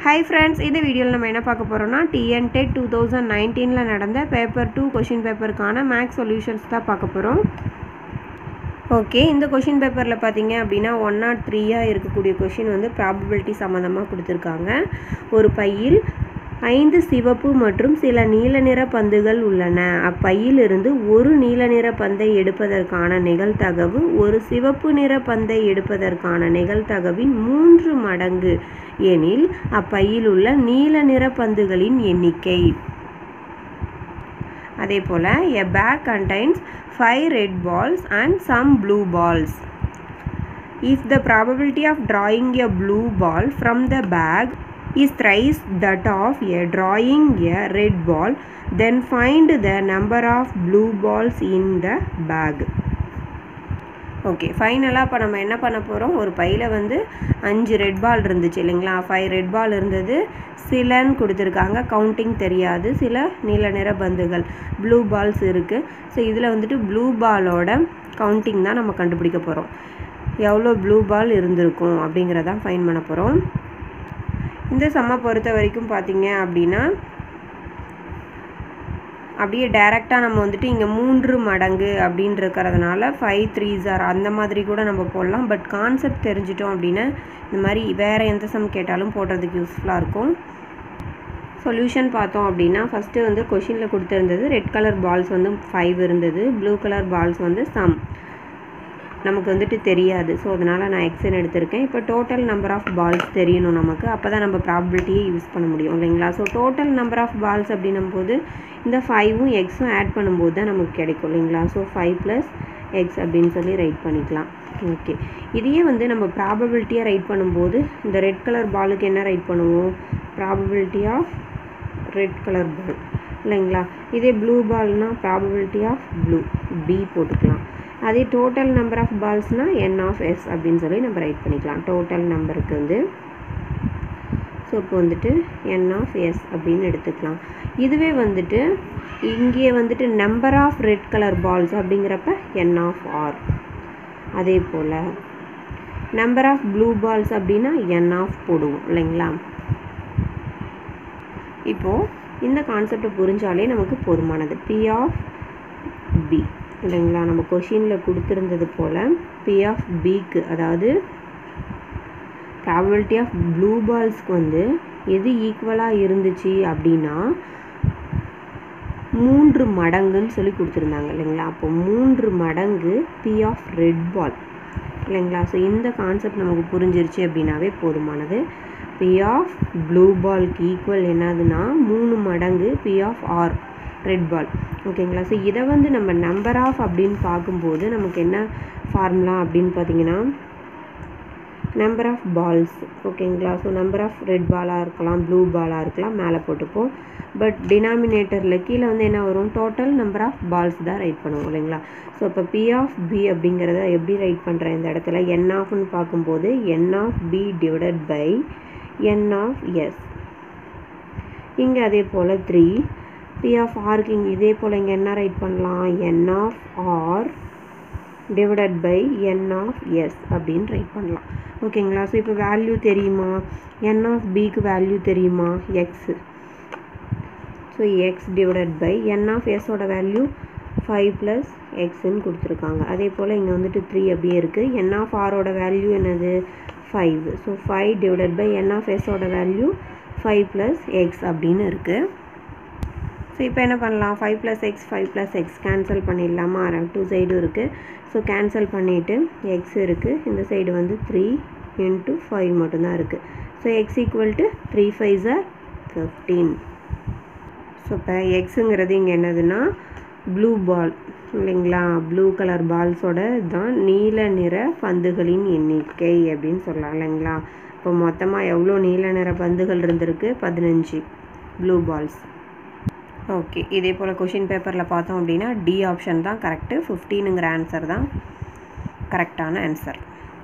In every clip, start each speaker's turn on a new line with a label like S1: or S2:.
S1: hi friends இந்த வீடியோவில் நம்ம என்ன பார்க்க போகிறோம்னா டிஎன் டெட் டூ தௌசண்ட் நைன்டீனில் நடந்த பேப்பர் டூ கொஷின் பேப்பருக்கான மேக்ஸ் சொல்யூஷன்ஸ் தான் பார்க்க போகிறோம் ஓகே இந்த கொஷின் பேப்பரில் பார்த்தீங்க அப்படின்னா ஒன் நாட் த்ரீயாக இருக்கக்கூடிய கொஷின் வந்து ப்ராபபிலிட்டி சம்மந்தமாக கொடுத்துருக்காங்க ஒரு பையில் ஐந்து சிவப்பு மற்றும் சில நீல நிற பந்துகள் உள்ளன அப்பையிலிருந்து ஒரு நீல நிற பந்தை எடுப்பதற்கான நிகழ்தகவு ஒரு சிவப்பு நிற பந்தை எடுப்பதற்கான நிகழ்தகவின் மூன்று மடங்கு எனில் அப்பையில் உள்ள நீல நிற பந்துகளின் எண்ணிக்கை அதே போல் a bag contains five red balls and some blue balls if the probability of drawing a blue ball from the bag is thrice that of a drawing a red ball then find the number of blue balls in the bag okay ஃபைனலாக இப்போ நம்ம என்ன பண்ண போகிறோம் ஒரு பையில் வந்து அஞ்சு ரெட் பால் இருந்துச்சு இல்லைங்களா ஃபைவ் ரெட் பால் இருந்தது சிலன்னு கொடுத்துருக்காங்க கவுண்டிங் தெரியாது சில நீல நிற பந்துகள் ப்ளூ பால்ஸ் இருக்குது ஸோ இதில் வந்துட்டு ப்ளூ பாலோட கவுண்டிங் தான் நம்ம கண்டுபிடிக்க போகிறோம் எவ்வளோ ப்ளூ பால் இருந்திருக்கும் அப்படிங்கிறதான் ஃபைன் பண்ண போகிறோம் இந்த சம்மை பொறுத்த வரைக்கும் பார்த்தீங்க அப்படின்னா அப்படியே டைரெக்டாக நம்ம வந்துட்டு இங்கே மூன்று மடங்கு அப்படின்னு இருக்கிறதுனால ஃபைவ் த்ரீ ஜார் அந்த மாதிரி கூட நம்ம போடலாம் பட் கான்செப்ட் தெரிஞ்சிட்டோம் அப்படின்னா இந்த மாதிரி வேறு எந்த சம் கேட்டாலும் போடுறதுக்கு யூஸ்ஃபுல்லாக இருக்கும் சொல்யூஷன் பார்த்தோம் அப்படின்னா ஃபஸ்ட்டு வந்து கொஷினில் கொடுத்துருந்தது ரெட் கலர் பால்ஸ் வந்து ஃபைவ் இருந்தது ப்ளூ கலர் பால்ஸ் வந்து சம் நமக்கு வந்துட்டு தெரியாது ஸோ அதனால் நான் எக்ஸ்என் எடுத்திருக்கேன் இப்போ டோட்டல் நம்பர் ஆஃப் பால்ஸ் தெரியணும் நமக்கு அப்போ தான் நம்ம ப்ராபிலிட்டியை யூஸ் பண்ண முடியும் இல்லைங்களா so total number of balls அப்படின்னும் போது இந்த ஃபைவும் எக்ஸும் ஆட் பண்ணும்போது தான் நமக்கு கிடைக்கும் இல்லைங்களா ஸோ ஃபைவ் ப்ளஸ் எக்ஸ் அப்படின்னு சொல்லி ரைட் பண்ணிக்கலாம் ஓகே இதையே வந்து நம்ம ப்ராபபிலிட்டியாக ரைட் பண்ணும்போது இந்த ரெட் கலர் பாலுக்கு என்ன ரைட் பண்ணுவோம் probability of red colour ball இல்லைங்களா இதே ப்ளூ பால்னால் ப்ராபபிலிட்டி ஆஃப் ப்ளூ பி போட்டுக்கலாம் அதே டோட்டல் நம்பர் ஆஃப் பால்ஸ்னால் என் ஆஃப் எஸ் அப்படின்னு சொல்லி நம்ம ரைட் பண்ணிக்கலாம் டோட்டல் நம்பருக்கு வந்து ஸோ இப்போ வந்துட்டு என் ஆஃப் எஸ் அப்படின்னு எடுத்துக்கலாம் இதுவே வந்துட்டு இங்கே வந்துட்டு number of red colour balls அப்படிங்கிறப்ப என் ஆஃப் ஆர் அதே போல் நம்பர் ஆஃப் ப்ளூ பால்ஸ் அப்படின்னா என் ஆஃப் போடுவோம் இல்லைங்களா இப்போது இந்த கான்செப்டை புரிஞ்சாலே நமக்கு போதுமானது பி ஆஃப் பி இல்லைங்களா நம்ம கொஷினில் கொடுத்துருந்தது போல் பி ஆஃப் பிக்கு அதாவது ப்ராபபிலிட்டி ஆஃப் ப்ளூ பால்ஸ்க்கு வந்து எது ஈக்குவலாக இருந்துச்சு அப்படின்னா மூன்று மடங்குன்னு சொல்லி கொடுத்துருந்தாங்க இல்லைங்களா அப்போ மூன்று மடங்கு பி ஆஃப் ரெட் பால் இல்லைங்களா ஸோ இந்த கான்செப்ட் நமக்கு புரிஞ்சிருச்சு அப்படின்னாவே போதுமானது பி ஆஃப் ப்ளூ பால்க்கு ஈக்குவல் என்னதுன்னா மூணு மடங்கு P of R red ball ஓகேங்களா ஸோ இதை வந்து நம்ம நம்பர் ஆஃப் அப்படின்னு பார்க்கும்போது நமக்கு என்ன ஃபார்முலா அப்படின்னு பார்த்தீங்கன்னா நம்பர் ஆஃப் பால்ஸ் ஓகேங்களா ஸோ நம்பர் ஆஃப் ரெட் பாலாக இருக்கலாம் ப்ளூ பாலாக இருக்கலாம் மேலே போட்டுப்போம் பட் டினாமினேட்டரில் கீழே வந்து என்ன வரும் டோட்டல் நம்பர் ஆஃப் பால்ஸ் தான் ரைட் பண்ணுவோம் இல்லைங்களா ஸோ இப்போ பி ஆஃப் பி அப்படிங்கிறத எப்படி ரைட் பண்ணுறேன் இந்த இடத்துல என் ஆஃப்னு பார்க்கும்போது N of B divided by N of S இங்கே அதே போல் த்ரீ பி ஆஃப் ஆருக்கு இங்கே இதே போல் இங்கே என்ன ரைட் பண்ணலாம் N of R divided by N of S அப்படின்னு ரைட் பண்ணலாம் ஓகேங்களா ஸோ இப்போ வேல்யூ தெரியுமா என் ஆஃப் பிக்கு வேல்யூ தெரியுமா X so X divided by N of எஸோட வேல்யூ ஃபைவ் ப்ளஸ் எக்ஸ்ன்னு கொடுத்துருக்காங்க அதே போல் இங்கே வந்துட்டு த்ரீ அப்படியே இருக்குது என் ஆஃப் ஆரோட வேல்யூ என்னது five so five divided by N of எஸோட வேல்யூ ஃபைவ் ப்ளஸ் எக்ஸ் அப்படின்னு இருக்குது ஸோ இப்போ என்ன பண்ணலாம் five plus X five plus X cancel பண்ணிடலாமா டூ சைடும் இருக்குது ஸோ கேன்சல் பண்ணிவிட்டு எக்ஸ் இருக்குது இந்த சைடு வந்து த்ரீ இன்ட்டு ஃபைவ் மட்டும்தான் இருக்குது so X equal to three five ஜார் ஃபிஃப்டீன் ஸோ இப்போ எக்ஸுங்கிறது இங்கே என்னதுன்னா ப்ளூ பால் இல்லைங்களா ப்ளூ கலர் பால்ஸோட தான் நீல நிற பந்துகளின் எண்ணிக்கை அப்படின்னு சொல்லலாம் இல்லைங்களா இப்போ மொத்தமாக எவ்வளோ நீல நிற பந்துகள் இருந்திருக்கு பதினஞ்சு ப்ளூ பால்ஸ் ஓகே இதே போல் கொஷின் பேப்பரில் பார்த்தோம் அப்படின்னா டி ஆப்ஷன் தான் கரெக்டு ஃபிஃப்டீனுங்கிற ஆன்சர் தான் கரெக்டான ஆன்சர்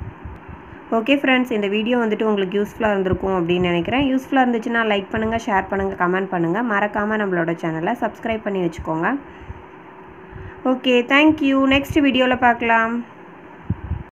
S1: ஓகே ஃப்ரெண்ட்ஸ் இந்த வீடியோ வந்துட்டு உங்களுக்கு யூஸ்ஃபுல்லாக இருந்திருக்கும் அப்படின்னு நினைக்கிறேன் யூஸ்ஃபுல்லாக இருந்துச்சுன்னா லைக் பண்ணுங்கள் ஷேர் பண்ணுங்கள் கமெண்ட் பண்ணுங்கள் மறக்காமல் நம்மளோட சேனலை சப்ஸ்கிரைப் பண்ணி வச்சுக்கோங்க ஓகே தேங்க்யூ நெக்ஸ்ட் வீடியோவில் பார்க்கலாம்